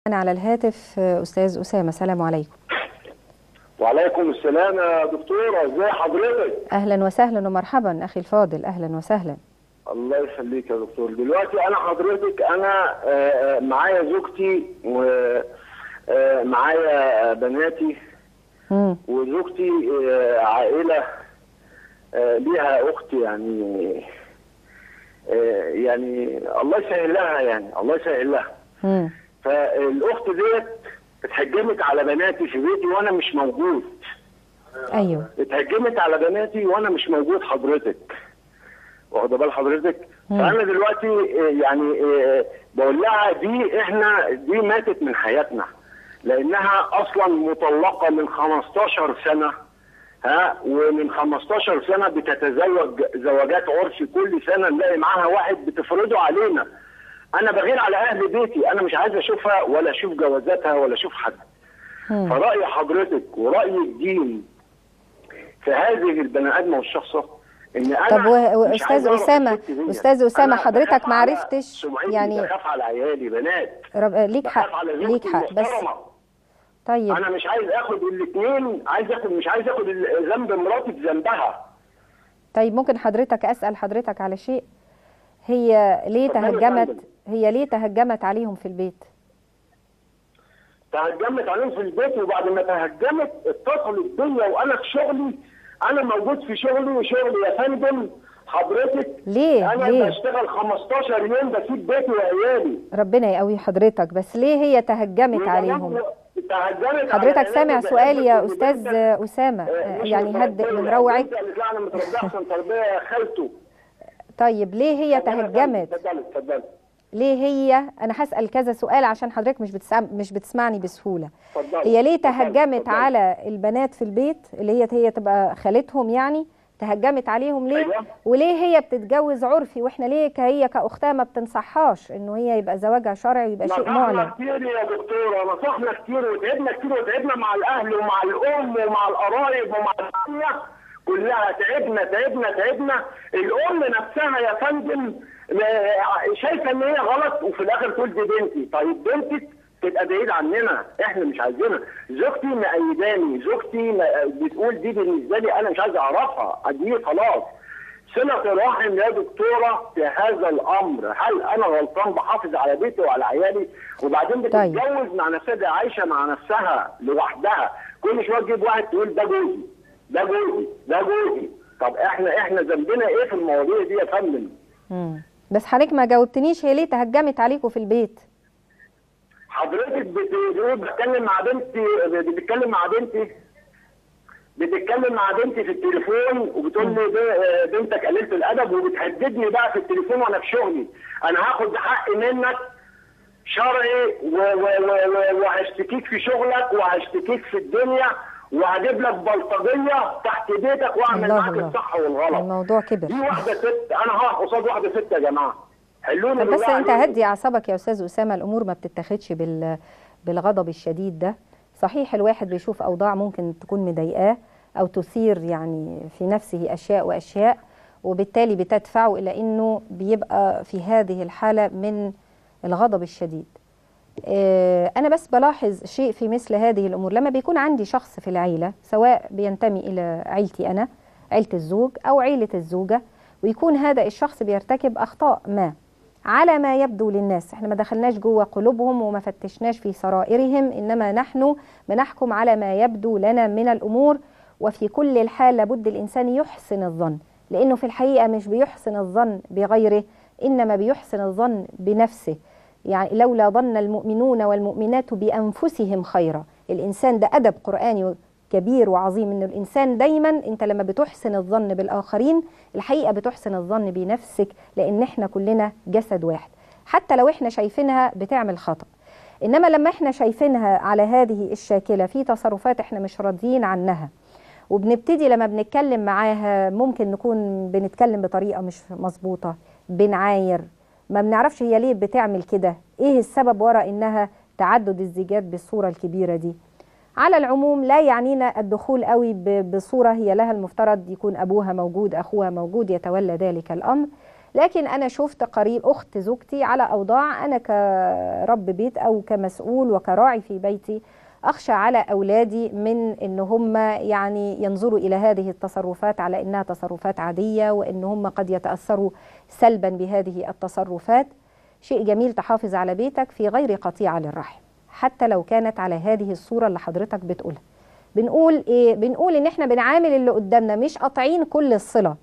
أنا على الهاتف أستاذ أسامة السلام عليكم وعليكم السلام يا دكتورة ازي حضرتك أهلا وسهلا ومرحبا أخي الفاضل أهلا وسهلا الله يخليك يا دكتور دلوقتي انا حضرتك انا آه، آه، معايا زوجتي ومعايا بناتي مم. وزوجتي آه، عائلة آه، ليها اخت يعني آه، يعني الله يسهل لها يعني الله يسهل لها مم. فالاخت ديت اتهجمت على بناتي في بيتي وانا مش موجود أيوه اتهجمت على بناتي وانا مش موجود حضرتك واخده بال حضرتك مم. فانا دلوقتي آه، يعني آه، بقول لها دي احنا دي ماتت من حياتنا لانها اصلا مطلقه من 15 سنه ها ومن 15 سنه بتتزوج زواجات عرفي كل سنه نلاقي معاها واحد بتفرضه علينا انا بغير على اهل بيتي انا مش عايز اشوفها ولا اشوف جوازاتها ولا اشوف حد مم. فرأي حضرتك ورأي الدين في هذه البني آدمة والشخصة إن أنا طب و- مش عايز وأستاذ أعرف أسامة الست دي. أستاذ أسامة أنا حضرتك بخاف ما على عرفتش سمعتي، يعني بخاف على عيالي بنات رب... ليك بخاف حق على ليك زوجتي حق بس المحترمة. طيب أنا مش عايز آخد الاثنين عايز آخد مش عايز آخد ال- ذنب مراتي بذنبها طيب ممكن حضرتك أسأل حضرتك على شيء هي ليه اتفضلي يا تهجمت فندم. هي ليه تهجمت عليهم في البيت تهجمت عليهم في البيت وبعد ما تهجمت اتصلت بيا وأنا في شغلي أنا موجود في شغلي وشغلي يا فندم حضرتك ليه أنا ليه بشتغل 15 يوم بسيب بيتي وعيالي ربنا يقوي حضرتك بس ليه هي تهجمت عليهم تهجمت حضرتك على سامع عيالي سؤالي يا بنتك- أستاذ بنتك- أسامة آه، مش يعني هدئ متربية. من روعك بنتي قالت لها انا متربيه احسن تربيه يا خالته طيب ليه هي تهجمت اتفضلي اتفضلي ليه هي انا هسأل كذا سؤال عشان حضرتك مش بتسمع مش بتسمعني بسهولة اتفضلي هي ليه اتفضلي، تهجمت اتفضلي. على البنات في البيت اللي هي هي تبقى خالتهم يعني تهجمت عليهم ليه أيوة. وليه هي بتتجوز عرفي واحنا ليه ك- هي كاختها ما بتنصحهاش انه هي يبقى زواجها شرعي ويبقى شيء نصحنا معلن كتير يا دكتوره نصحنا كتير وتعبنا كتير وتعبنا مع الاهل ومع الام ومع القرايب ومع الدنيا كلها تعبنا تعبنا تعبنا الام نفسها يا فندم آه، شايفه ان هي غلط وفي الاخر تقول دي بنتي طيب بنتك تبقى بعيد عننا احنا مش عايزينها زوجتي مأيداني زوجتي ما- بتقول دي بالنسبه لي انا مش عايز اعرفها دي خلاص صلة الرحم يا دكتورة في هذا الأمر هل أنا غلطان بحافظ على بيتي وعلى عيالي وبعدين طيب. بتتجوز مع نفسها دي عايشة مع نفسها لوحدها كل شوية تجيب واحد تقول ده جوزي ده جوزي ده جوزي طب احنا احنا ذنبنا ايه في المواضيع دي يا فندم؟ مم. بس حضرتك ما جاوبتنيش هي ليه تهجمت عليكم في البيت حضرتك بتقول بتتكلم مع بنتي بتتكلم مع بنتي بتتكلم مع بنتي في التليفون وبتقول لي ب- بنتك قليله الادب وبتهددني بقى في التليفون وانا في شغلي انا هاخد حقي منك شرعي و- و- و- و- وهشتكيك في شغلك وهشتكيك في الدنيا وهجيب لك بلطجيه تحت بيتك واعمل الله معاك الله. الصح والغلط الموضوع كبر دي واحده ست انا هقف قصاد واحده ست يا جماعه حلوني طب بس بالله انت عليكم. هدي اعصابك يا استاذ اسامه الامور ما بتتاخدش بال بالغضب الشديد ده صحيح الواحد بيشوف اوضاع ممكن تكون مضايقاه او تثير يعني في نفسه اشياء واشياء وبالتالي بتدفعه الى انه بيبقى في هذه الحاله من الغضب الشديد آه، أنا بس بلاحظ شيء في مثل هذه الأمور لما بيكون عندي شخص في العيلة سواء بينتمي إلى عيلتي أنا عيلة الزوج أو عيلة الزوجة ويكون هذا الشخص بيرتكب أخطاء ما على ما يبدو للناس احنا ما دخلناش جوه قلوبهم وما فتشناش في سرائرهم إنما نحن بنحكم على ما يبدو لنا من الأمور وفي كل الحال لابد الإنسان يحسن الظن لأنه في الحقيقة مش بيحسن الظن بغيره إنما بيحسن الظن بنفسه يعني لولا ظن المؤمنون والمؤمنات بأنفسهم خيرا الإنسان ده أدب قرآني كبير وعظيم إنه الإنسان دايما أنت لما بتحسن الظن بالآخرين الحقيقة بتحسن الظن بنفسك لأن إحنا كلنا جسد واحد حتى لو إحنا شايفينها بتعمل خطأ إنما لما إحنا شايفينها على هذه الشاكلة في تصرفات إحنا مش راضيين عنها وبنبتدي لما بنتكلم معاها ممكن نكون بنتكلم بطريقة مش مظبوطة بنعاير ما بنعرفش هي ليه بتعمل كده ايه السبب وراء انها تعدد الزيجات بالصورة الكبيرة دي على العموم لا يعنينا الدخول قوي ب- بصورة هي لها المفترض يكون أبوها موجود أخوها موجود يتولى ذلك الأمر لكن انا شفت قريب اخت زوجتي على اوضاع انا كرب بيت او كمسؤول وكراعي في بيتي اخشى على اولادي من ان هم يعني ينظروا الى هذه التصرفات على انها تصرفات عاديه وان هم قد يتاثروا سلبا بهذه التصرفات شيء جميل تحافظ على بيتك في غير قطيعه للرحم حتى لو كانت على هذه الصوره اللي حضرتك بتقولها بنقول ايه بنقول ان احنا بنعامل اللي قدامنا مش قاطعين كل الصله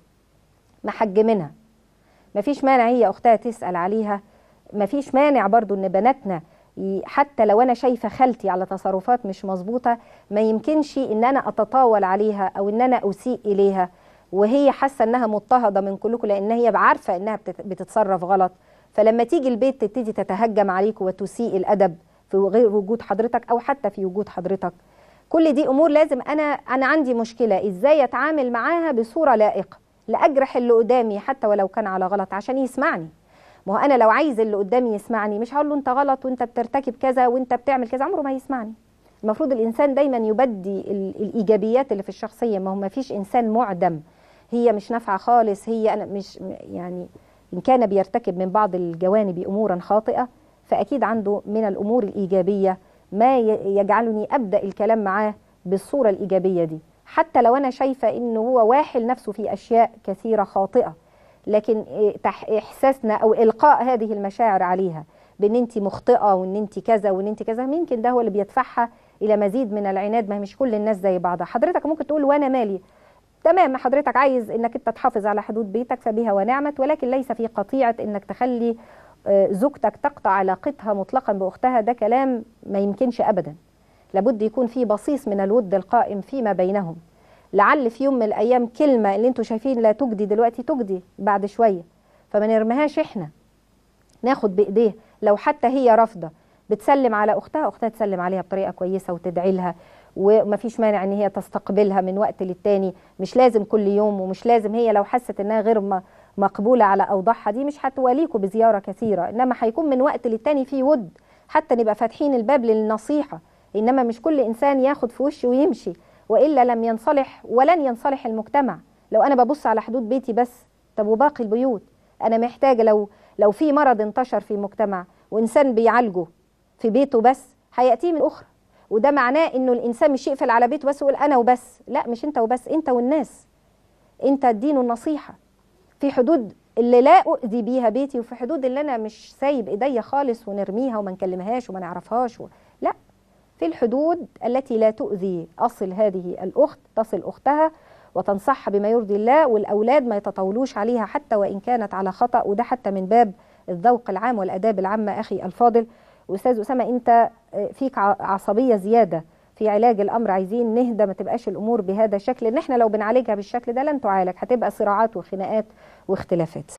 محجمينها مفيش مانع هي اختها تسال عليها مفيش مانع برضو ان بناتنا حتى لو انا شايفه خالتي على تصرفات مش مظبوطه ما يمكنش ان انا اتطاول عليها او ان انا اسيء اليها وهي حاسه انها مضطهده من كلكم لان هي عارفه انها بتتصرف غلط فلما تيجي البيت تبتدي تتهجم عليك وتسيء الادب في غير وجود حضرتك او حتى في وجود حضرتك كل دي امور لازم انا انا عندي مشكله ازاي اتعامل معاها بصوره لائقه لاجرح اللي قدامي حتى ولو كان على غلط عشان يسمعني ما هو انا لو عايز اللي قدامي يسمعني مش هقول له انت غلط وانت بترتكب كذا وانت بتعمل كذا عمره ما يسمعني المفروض الانسان دايما يبدي الايجابيات اللي في الشخصيه ما هو ما فيش انسان معدم هي مش نافعه خالص هي انا مش يعني ان كان بيرتكب من بعض الجوانب امورا خاطئه فاكيد عنده من الامور الايجابيه ما يجعلني ابدا الكلام معاه بالصوره الايجابيه دي حتى لو انا شايفه انه هو واحل نفسه في اشياء كثيره خاطئه لكن احساسنا او القاء هذه المشاعر عليها بان انت مخطئه وان انت كذا وان انت كذا يمكن ده هو اللي بيدفعها الى مزيد من العناد ما مش كل الناس زي بعضها حضرتك ممكن تقول وانا مالي تمام حضرتك عايز انك انت تحافظ على حدود بيتك فبها ونعمت ولكن ليس في قطيعه انك تخلي زوجتك تقطع علاقتها مطلقا باختها ده كلام ما يمكنش ابدا لابد يكون في بصيص من الود القائم فيما بينهم لعل في يوم من الايام كلمه اللي انتوا شايفين لا تجدي دلوقتي تجدي بعد شويه فما نرميهاش احنا ناخد بايديه لو حتى هي رافضه بتسلم على اختها اختها تسلم عليها بطريقه كويسه وتدعي لها ومفيش مانع ان هي تستقبلها من وقت للتاني مش لازم كل يوم ومش لازم هي لو حست انها غير مقبوله على اوضاعها دي مش هتواليكوا بزياره كثيره انما هيكون من وقت للتاني في ود حتى نبقى فاتحين الباب للنصيحه انما مش كل انسان ياخد في وشه ويمشي والا لم ينصلح ولن ينصلح المجتمع لو انا ببص على حدود بيتي بس طب وباقي البيوت انا محتاجه لو لو في مرض انتشر في مجتمع وانسان بيعالجه في بيته بس هياتيه من اخرى وده معناه انه الانسان مش يقفل على بيته بس ويقول انا وبس لا مش انت وبس انت والناس انت الدين النصيحه في حدود اللي لا اؤذي بيها بيتي وفي حدود اللي انا مش سايب ايديا خالص ونرميها وما نكلمهاش وما نعرفهاش و... لا في الحدود التي لا تؤذي اصل هذه الاخت تصل اختها وتنصحها بما يرضي الله والاولاد ما يتطاولوش عليها حتى وان كانت على خطا وده حتى من باب الذوق العام والاداب العامه اخي الفاضل استاذ اسامه انت فيك عصبيه زياده في علاج الامر عايزين نهدى ما تبقاش الامور بهذا الشكل ان احنا لو بنعالجها بالشكل ده لن تعالج هتبقى صراعات وخناقات واختلافات